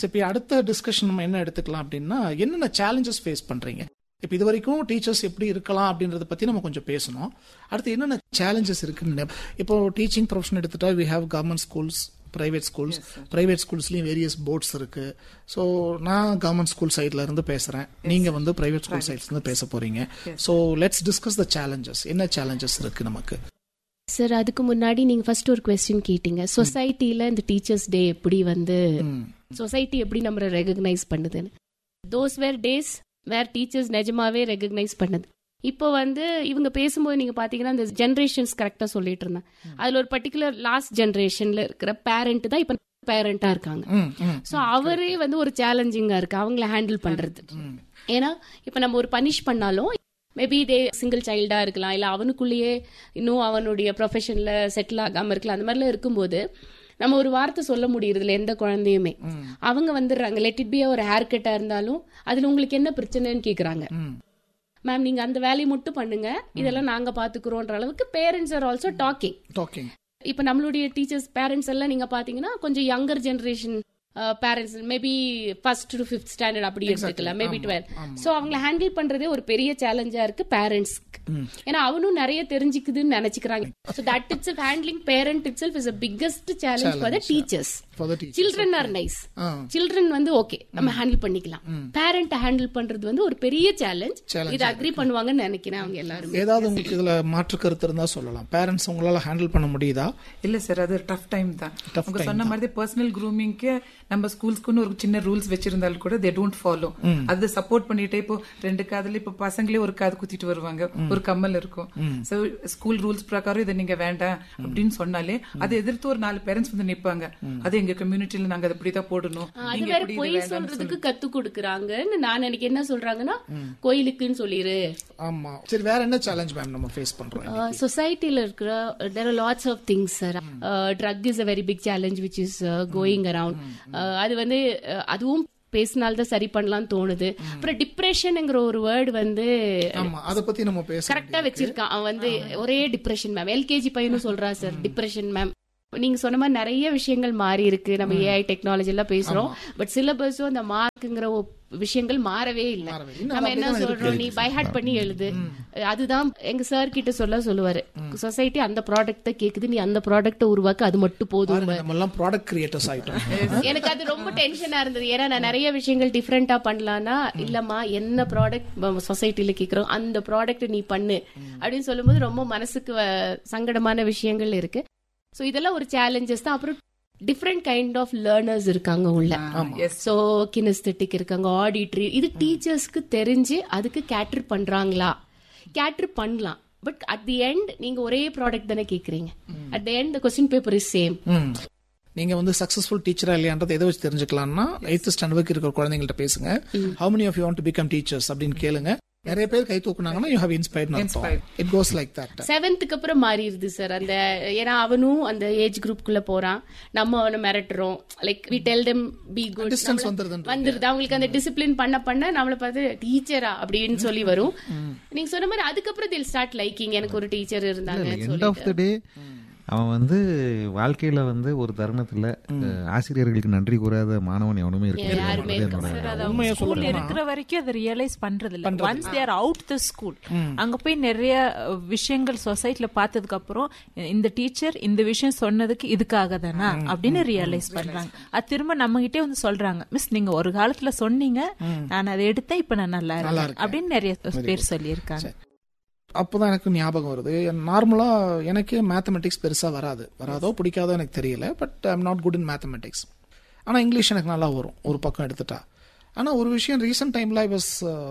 So இப்போ அடுத்த discussion நம்ம என்ன எடுத்துக்கலாம் அப்படின்னா என்னென்ன சேலஞ்சஸ் ஃபேஸ் பண்றீங்க இப்போ இது வரைக்கும் டீச்சர்ஸ் எப்படி இருக்கலாம் அப்படின்றத பத்தி நம்ம கொஞ்சம் பேசணும் அடுத்து என்னென்ன சேலஞ்சஸ் இருக்குன்னு இப்போ டீச்சிங் ப்ரொஃபஷன் எடுத்துட்டா we have government schools private schools private ஸ்கூல்ஸ்லயும் வேரியஸ் போர்ட்ஸ் இருக்கு ஸோ நான் கவர்மெண்ட் ஸ்கூல் சைட்ல இருந்து பேசுறேன் நீங்க வந்து பிரைவேட் ஸ்கூல் சைட்ல இருந்து பேச போறீங்க so let's discuss the challenges என்ன சேலஞ்சஸ் இருக்கு நமக்கு சார் அதுக்கு முன்னாடி நீங்க ஃபர்ஸ்ட் ஒரு கொஸ்டின் கேட்டீங்க சொசைட்டில இந்த டீச்சர்ஸ் டே எப்படி வந்து சொசைட்டி எப்படி நம்ம ரெகக்னைஸ் பண்ணுதுன்னு those were days where teachers நிஜமாவே ரெகக்னைஸ் பண்ணுது இப்போ வந்து இவங்க பேசும்போது நீங்க பாத்தீங்கன்னா இந்த ஜென்ரேஷன்ஸ் கரெக்டா சொல்லிட்டு இருந்தேன் அதுல ஒரு பர்டிகுலர் லாஸ்ட் ஜென்ரேஷன்ல இருக்கிற பேரண்ட் தான் இப்ப பேரண்டா இருக்காங்க ம், ம். சோ அவரே வந்து ஒரு சேலஞ்சிங்கா இருக்கு அவங்கள ஹேண்டில் பண்றது ஏன்னா இப்ப நம்ம ஒரு பனிஷ் பண்ணாலும் மேபி இதே சிங்கிள் சைல்டா இருக்கலாம் இல்ல அவனுக்குள்ளேயே இன்னும் அவனுடைய ப்ரொஃபஷன்ல செட்டில் ஆகாம இருக்கலாம் அந்த மாதிரிலாம் இருக்கும்போது நம்ம ஒரு வார்த்தை சொல்ல முடியறதுல எந்த குழந்தையுமே அவங்க வந்துடுறாங்க லெட் இட் பி ஒரு ஹேர் கட்டா இருந்தாலும் அதுல உங்களுக்கு என்ன பிரச்சனைன்னு கேக்குறாங்க ம். மேம் நீங்க அந்த வேலையை மட்டும் பண்ணுங்க இதெல்லாம் நாங்க பாத்துக்கிறோன்ற அளவுக்கு parents are also talking talking இப்ப நம்மளுடைய டீச்சர்ஸ் பேரண்ட்ஸ் எல்லாம் நீங்க பாத்தீங்கன்னா கொஞ்சம் younger generation parents maybe first to fifth standard அப்படி எடுத்துக்கலாம் மேபி டுவெல் சோ அவங்கள ஹேண்டில் பண்றதே ஒரு பெரிய சேலஞ்சா இருக்கு பேரண்ட்ஸ்க்கு ஏன்னா அவனும் நிறைய தெரிஞ்சுக்குதுன்னு நினைச்சுக்கிறாங்க so that it's self handling parent itself is a biggest challenge for the teachers for the teacher children are nice ah. Children வந்து ஓகே நம்ம ஹேண்டில் பண்ணிக்கலாம் பேரண்ட் ஹேண்டில் பண்றது வந்து ஒரு பெரிய சேலஞ்ச் Challenge இதை அக்ரி பண்ணுவாங்கன்னு நினைக்கிறேன் அவங்க எல்லாருமே ஏதாவது உங்களுக்கு இதுல மாற்று கருத்து இருந்தா சொல்லலாம் பேரண்ட்ஸ் உங்களால ஹேண்டில் பண்ண முடியுதா இல்ல சார் அது டஃப் டைம் தான் Tough உங்க time சொன்ன மாதிரி பர்சனல் க்ரூமிங்க்கு நம்ம ஸ்கூல்ஸ்க்குன்னு ஒரு சின்ன ரூல்ஸ் வச்சிருந்தாலும் கூட தே டோன்ட் ஃபாலோ அது சப்போர்ட் பண்ணிட்டே இப்போ ரெண்டு காதுல இப்போ பசங்களே ஒரு காது குத்திட்டு வருவாங்க ஒரு கம்மல் இருக்கும் சோ ஸ்கூல் ரூல்ஸ் பிரகாரம் இதை நீங்க வேண்டாம் அப்படின்னு சொன்னாலே அதை எதிர்த்து ஒரு நாலு பேரண்ட்ஸ் வந்து நிப்பாங்க அது எங்க கம்யூனிட்டில நாங்க அதை இப்படிதான் போடணும் அது நீங்க வேற எப்படி பொய் இது வேண்டாம்னு சொல்றதுக்கு கத்து கொடுக்கறாங்கன்னு நான் எனக்கு என்ன சொல்றாங்கன்னா கோயிலுக்குன்னு சொல்லிரு ஆமா சரி வேற என்ன சேலஞ்ச் மேம் நம்ம ஃபேஸ் பண்றோம் சொசைட்டில இருக்கிற there are lots of things sir drug is a very big challenge which is going around அது வந்து uh, அதுவும் பேசினால்தான் சரி பண்ணலாம்னு தோணுது அப்புறம் டிப்ரெஷன்ங்கிற ஒரு வேர்டு வந்து ஆமா அத பத்தி நம்ம பேச கரெக்டா வச்சிருக்கான் அவன் வந்து ஒரே டிப்ரெஷன் மேம் எல்கேஜி பையனும் சொல்றான் சார் டிப்ரெஷன் மேம் நீங்க சொன்ன மாதிரி நிறைய விஷயங்கள் மாறி இருக்கு நம்ம ஏஐ டெக்னாலஜி எல்லாம் பேசுறோம் பட் சிலபஸும் அந்த மார்க்குங்கிற விஷயங்கள் மாறவே இல்ல மாறவே இல்ல. நம்ம என்ன சொல்றோம் நீ பைஹார்ட் பண்ணி எழுது அதுதான் எங்க சார் கிட்ட சொல்ல சொல்லுவாரு சொசைட்டி அந்த ப்ராடக்ட் தான் கேக்குது நீ அந்த ப்ராடக்ட்ட உருவாக்க அது மட்டும் போதும் நம்ம எல்லாம் ப்ராடக்ட் கிரியேட்டர்ஸ் ஆயிட்டோம் எனக்கு அது ரொம்ப டென்ஷனா இருந்தது ஏன்னா நான் நிறைய விஷயங்கள் டிஃப்ரெண்டா பண்ணலாம்னா இல்லம்மா என்ன ப்ராடக்ட் சொசைட்டில கேக்குறோம் அந்த ப்ராடக்ட் நீ பண்ணு அப்படின்னு சொல்லும்போது ரொம்ப மனசுக்கு வ- சங்கடமான விஷயங்கள் இருக்கு சோ இதெல்லாம் ஒரு சேலஞ்சஸ் தான் அப்புறம் டிஃப்ரெண்ட் கைண்ட் ஆஃப் லேர்னர்ஸ் இருக்காங்க உள்ள சோ கினஸ்தட்டிக் இருக்காங்க ஆடிட்ரி இது டீச்சர்ஸ்க்கு தெரிஞ்சு அதுக்கு கேட்டர் பண்றாங்களா கேட்டர் பண்ணலாம் பட் அட் தி எண்ட் நீங்க ஒரே ப்ராடக்ட் தானே கேக்குறீங்க at the end question paper is same hmm. நீங்க வந்து சக்சஸ்ஃபுல் டீச்சரா இல்லையான்றதை எதை வச்சு தெரிஞ்சுக்கலாம்னா எயித்து ஸ்டாண்டர்டுக்கு இருக்கிற குழந்தைங்கள்ட்ட பேசுங்க how many of you want to become teachers அப்படின்னு கேளுங்க நிறைய பேர் கை தூக்குனாங்கன்னா you have inspired it goes like that செவன்த்துக்கு அப்புறம் மாறிடுது சார் அந்த ஏன்னா அவனும் அந்த ஏஜ் குரூப்குள்ள போறான் நம்ம அவனை மிரட்டுறோம் like we tell them be good Distance வந்துருதுன்ற வந்துருது அவங்களுக்கு அந்த டிசிப்ளின் பண்ண பண்ண நம்மள பார்த்து டீச்சரா அப்படின்னு சொல்லி வரும் நீங்க சொன்ன மாதிரி அதுக்கப்புறம் தில் ஸ்டார்ட் லைக்கிங் எனக்கு ஒரு டீச்சர் இருந்தாங்க எண்ட் ஆஃப் த டே அவன் வந்து வாழ்க்கையில வந்து ஒரு தருணத்துல அஹ், ஆசிரியர்களுக்கு நன்றி கூறாத மாணவன் எவனுமே இருக்க யாருமே முடியாது இருக்க என்னோட உண்மையா ஸ்கூல் சொல்லணும்னா இருக்கிற வரைக்கும் அதை ரியலைஸ் பண்றது இல்ல once they're out the school அங்க போய் நிறைய அஹ், விஷயங்கள் சொசைட்டில பார்த்ததுக்கு அப்புறம் இந்த டீச்சர் இந்த விஷயம் சொன்னதுக்கு இதுக்காக தானா அப்படின்னு ரியலைஸ் பண்றாங்க அது திரும்ப நம்ம கிட்டே வந்து சொல்றாங்க மிஸ் நீங்க ஒரு காலத்துல சொன்னீங்க நான் அதை எடுத்தேன் இப்ப நான் நல்லா இருக்கேன் அப்படின்னு நிறைய பேர் சொல்லியிருக்காங்க அப்போதான் எனக்கு ஞாபகம் வருது நார்மலா எனக்கு மேத்தமெட்டிக்ஸ் பெருசா வராது வராதோ பிடிக்காதோ எனக்கு தெரியல but I'm not good in mathematics ஆனா இங்கிலீஷ் எனக்கு நல்லா வரும் ஒரு பக்கம் எடுத்துட்டா ஆனா ஒரு விஷயம் ரீசெண்ட் டைம்ல I was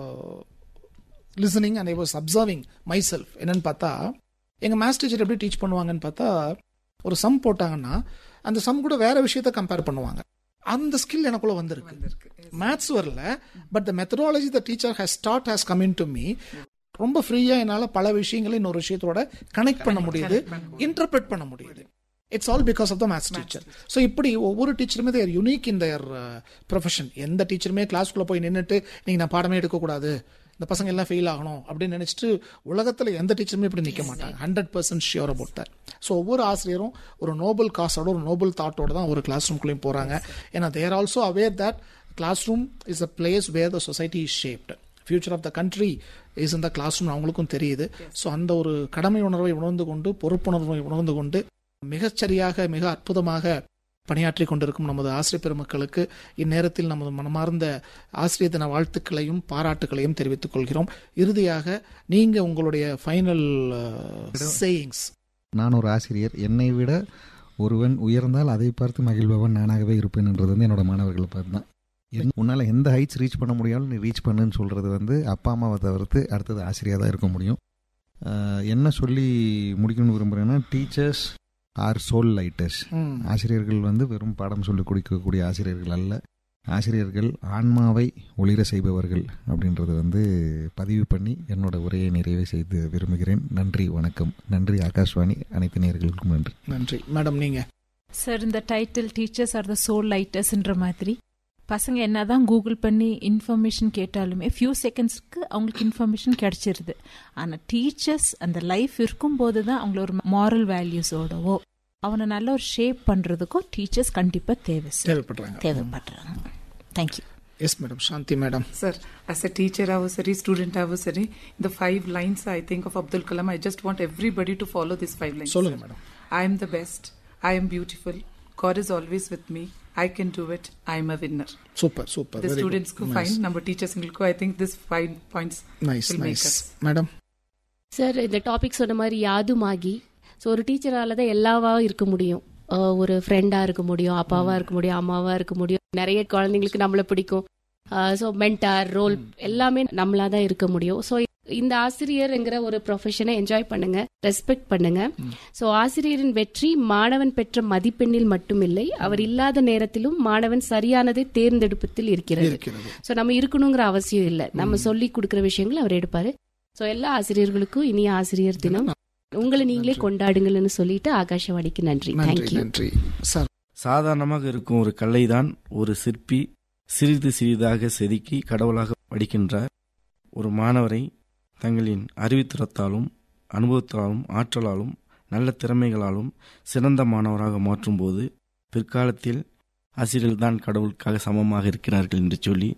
listening and I was observing myself என்னன்னு பார்த்தா எங்க மேத்ஸ் டீச்சர் எப்படி டீச் பண்ணுவாங்கன்னு பார்த்தா ஒரு சம் போட்டாங்கன்னா அந்த சம் கூட வேற விஷயத்த கம்பேர் பண்ணுவாங்க அந்த ஸ்கில் எனக்குள்ள வந்திருக்கு மேத்ஸ் வரல but the methodology the teacher has start has come in to me ரொம்ப ஃப்ரீயா என்னால பல விஷயங்களை இன்னொரு விஷயத்தோட கனெக்ட் பண்ண முடியுது இன்டர்பிரட் பண்ண முடியுது it's all because of the maths teacher so இப்படி ஒவ்வொரு டீச்சருமே they're unique in their profession எந்த டீச்சருமே கிளாஸ்க்குள்ள போய் நின்றுட்டு நீங்க நான் பாடமே எடுக்கக்கூடாது இந்த பசங்க எல்லாம் ஃபெயில் ஆகணும் அப்படின்னு நினைச்சிட்டு உலகத்துல எந்த டீச்சருமே இப்படி நிக்க மாட்டாங்க hundred percent sure about that so ஒவ்வொரு ஆசிரியரும் ஒரு நோபல் காசோட ஒரு நோபல் தாட்டோட தான் ஒரு கிளாஸ் ரூம்குள்ளேயும் போறாங்க ஏன்னா they're also aware that classroom is a place where the society is shaped future of the country is இந்த கிளாஸ் ரூம் அவங்களுக்கும் தெரியுது ஸோ அந்த ஒரு கடமை உணர்வை உணர்ந்து கொண்டு பொறுப்புணர்வை உணர்ந்து கொண்டு மிகச்சரியாக மிக அற்புதமாக பணியாற்றி கொண்டிருக்கும் நமது ஆசிரியர் பெருமக்களுக்கு இந்நேரத்தில் நமது மனமார்ந்த ஆசிரியர் தின வாழ்த்துக்களையும் பாராட்டுகளையும் தெரிவித்துக் கொள்கிறோம் இறுதியாக நீங்க உங்களுடைய ஃபைனல் சேயிங்ஸ் நான் ஒரு ஆசிரியர் என்னை விட ஒருவன் உயர்ந்தால் அதை பார்த்து மகிழ்பவன் நானாகவே இருப்பேன்ன்றது வந்து என்னோட மாணவர்களை பார்த்து தான் என் உன்னால் எந்த ஹைட்ஸ் ரீச் பண்ண முடியாலும் நீ ரீச் பண்ணுன்னு சொல்கிறது வந்து அப்பா அம்மாவை தவிர்த்து அடுத்தது ஆசிரியராக தான் இருக்க முடியும் ஆஹ் என்ன சொல்லி முடிக்கணும்னு விரும்புகிறேன்னா டீச்சர்ஸ் ஆர் சோல் லைட்டர்ஸ் ஆசிரியர்கள் வந்து வெறும் பாடம் சொல்லிக் கொடுக்கக்கூடிய ஆசிரியர்கள் அல்ல ஆசிரியர்கள் ஆன்மாவை ஒளிர செய்பவர்கள் அப்படின்றது வந்து பதிவு பண்ணி என்னோட உரையை நிறைவு செய்து விரும்புகிறேன் நன்றி வணக்கம் நன்றி ஆகாஷ்வாணி அனைத்து நேயர்களுக்கும் நன்றி நன்றி மேடம் நீங்க சார் இந்த title teachers are the soul லைட்டர்ஸ்ன்ற மாதிரி பசங்க என்னதான் கூகுள் பண்ணி இன்ஃபர்மேஷன் கேட்டாலுமே ஃபியூ செகண்ட்ஸ்க்கு அவங்களுக்கு இன்ஃபர்மேஷன் கிடைச்சிருது ஆனா டீச்சர்ஸ் அந்த லைஃப் இருக்கும்போது தான் அவங்கள ஒரு மாரல் வேல்யூஸோடவோ அவனை நல்ல ஒரு ஷேப் பண்றதுக்கும் டீச்சர்ஸ் கண்டிப்பா தேவை சார் தேவைப்படுறாங்க தேவைப்படுறாங்க thank you yes madam Shanthi madam Sir, as a teacher, I was sorry, student, I was sorry. The five lines I think of Abdul Kalam, I just want everybody to follow these five lines. சொல்லுங்க madam I am the best. I am beautiful. God is always with me. I can do it. I am a winner. Super super The students go fine. Number teachers go. I think this five points nice will make nice us. Madam sir இந்த topic சொன்ன மாதிரி யாதுமாகி so ஒரு டீச்சரால தான் எல்லாவா இருக்க முடியும் அஹ் ஒரு ஃப்ரெண்டா இருக்க முடியும் அப்பாவா இருக்க முடியும் அம்மாவா இருக்க முடியும் நிறைய குழந்தைங்களுக்கு நம்மள பிடிக்கும் ஸோ மென்டார் ரோல் எல்லாமே நம்மளா தான் இருக்க முடியும் ஸோ இந்த ஆசிரியர்ங்கிற ஒரு ப்ரொஃபஷனை என்ஜாய் பண்ணுங்க ரெஸ்பெக்ட் பண்ணுங்க ஸோ ஆசிரியரின் வெற்றி மாணவன் பெற்ற மதிப்பெண்ணில் மட்டுமில்லை அவர் இல்லாத நேரத்திலும் மாணவன் சரியானதை தேர்ந்தெடுப்பதில் இருக்கிறது இருக்கிறது ஸோ நம்ம இருக்கணுங்கிற அவசியம் இல்லை நம்ம சொல்லி கொடுக்குற விஷயங்கள் அவர் எடுப்பாரு ஸோ எல்லா ஆசிரியர்களுக்கும் இனிய ஆசிரியர் தினம் உங்களை நீங்களே கொண்டாடுங்கள்னு சொல்லிட்டு ஆகாஷவாணிக்கு நன்றி நன்றி தேங்க்யூ நன்றி சார் சாதாரணமாக இருக்கும் ஒரு கல்லைதான் ஒரு சிற்பி சிறிது சிறிதாக செதுக்கி கடவுளாக வடிக்கின்றார் ஒரு மாணவரை தங்களின் அறிவுத்திறத்தாலும் அனுபவத்தாலும் ஆற்றலாலும் நல்ல திறமைகளாலும் சிறந்த மாணவராக மாற்றும்போது பிற்காலத்தில் ஆசிரியர்கள்தான் கடவுளுக்காக சமமாக இருக்கிறார்கள் என்று சொல்லி